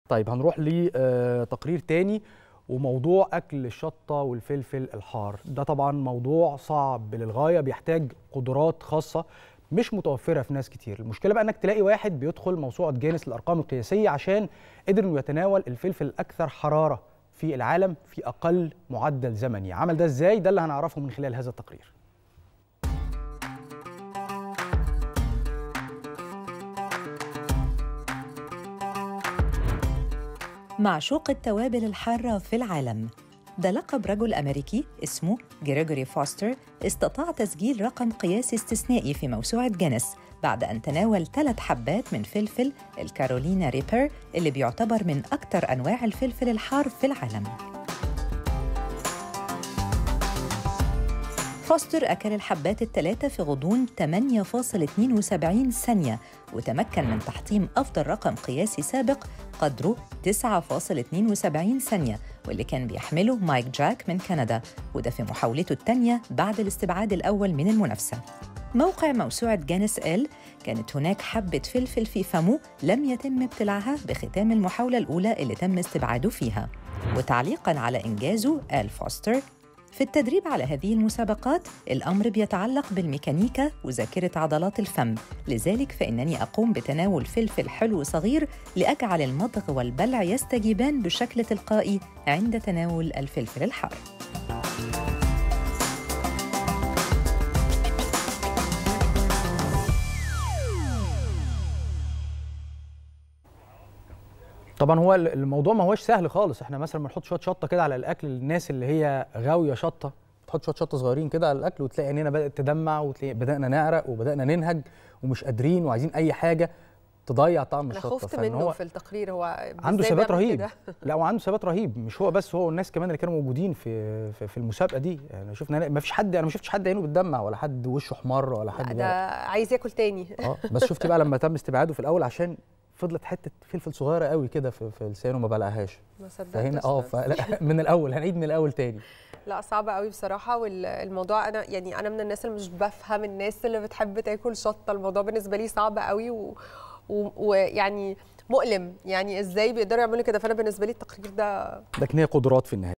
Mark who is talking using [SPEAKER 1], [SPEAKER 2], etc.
[SPEAKER 1] طيب هنروح لتقرير تاني وموضوع اكل الشطه والفلفل الحار ده طبعا موضوع صعب للغايه بيحتاج قدرات خاصه مش متوفره في ناس كتير المشكله بقى انك تلاقي واحد بيدخل موسوعه جينيس للارقام القياسيه عشان قدر انه يتناول الفلفل الاكثر حراره في العالم في اقل معدل زمني عمل ده ازاي ده اللي هنعرفه من خلال هذا التقرير
[SPEAKER 2] معشوق التوابل الحارة في العالم ده لقب رجل أمريكي اسمه جريجوري فوستر استطاع تسجيل رقم قياسي استثنائي في موسوعة جينيس بعد أن تناول ثلاث حبات من فلفل الكارولينا ريبر اللي بيعتبر من أكثر أنواع الفلفل الحار في العالم فوستر أكل الحبات الثلاثة في غضون 8.72 ثانية وتمكن من تحطيم أفضل رقم قياسي سابق قدره 9.72 ثانية واللي كان بيحمله مايك جاك من كندا وده في محاولته الثانية بعد الاستبعاد الأول من المنافسة موقع موسوعة جانس قال كانت هناك حبة فلفل في فمه لم يتم ابتلاعها بختام المحاولة الأولى اللي تم استبعاده فيها وتعليقاً على إنجازه قال فوستر في التدريب على هذه المسابقات الأمر بيتعلق بالميكانيكا وذاكرة عضلات الفم لذلك فإنني أقوم بتناول فلفل حلو صغير لأجعل المضغ والبلع يستجيبان بشكل تلقائي عند تناول الفلفل الحار
[SPEAKER 1] طبعا هو الموضوع ما هوش سهل خالص احنا مثلا بنحط شويه شطه كده على الاكل الناس اللي هي غاويه شطه تحط شويه شطه صغيرين كده على الاكل وتلاقي عينينا بدات تدمع وتلاقي بدانا نعرق وبدانا ننهج ومش قادرين وعايزين اي حاجه تضيع طعم
[SPEAKER 3] انا
[SPEAKER 1] الشطه
[SPEAKER 3] خفت
[SPEAKER 1] فإن
[SPEAKER 3] منه
[SPEAKER 1] هو
[SPEAKER 3] في التقرير هو
[SPEAKER 1] عنده
[SPEAKER 3] إزاي
[SPEAKER 1] ثبات
[SPEAKER 3] بيعمل
[SPEAKER 1] رهيب
[SPEAKER 3] كده؟
[SPEAKER 1] لا وعنده ثبات رهيب مش هو بس هو والناس كمان اللي كانوا موجودين في في, في المسابقه دي يعني شفنا ما فيش حد انا ما شفتش حد عينه بتدمع ولا حد وشه احمر ولا
[SPEAKER 3] لا
[SPEAKER 1] حد
[SPEAKER 3] ده
[SPEAKER 1] بيعرق.
[SPEAKER 3] عايز ياكل تاني
[SPEAKER 1] اه بس شفتي بقى لما تم استبعاده في الاول عشان فضلت حته فلفل صغيره قوي كده في, في لسانه ما بلعهاش
[SPEAKER 3] ما صدقتش
[SPEAKER 1] فهنا اه فلا من الاول هنعيد من الاول تاني
[SPEAKER 3] لا صعبة قوي بصراحة والموضوع أنا يعني أنا من الناس اللي مش بفهم الناس اللي بتحب تاكل شطة الموضوع بالنسبة لي صعب قوي و- و- ويعني مؤلم يعني ازاي بيقدروا يعملوا كده فانا بالنسبه لي التقرير ده
[SPEAKER 1] لكن هي قدرات في النهايه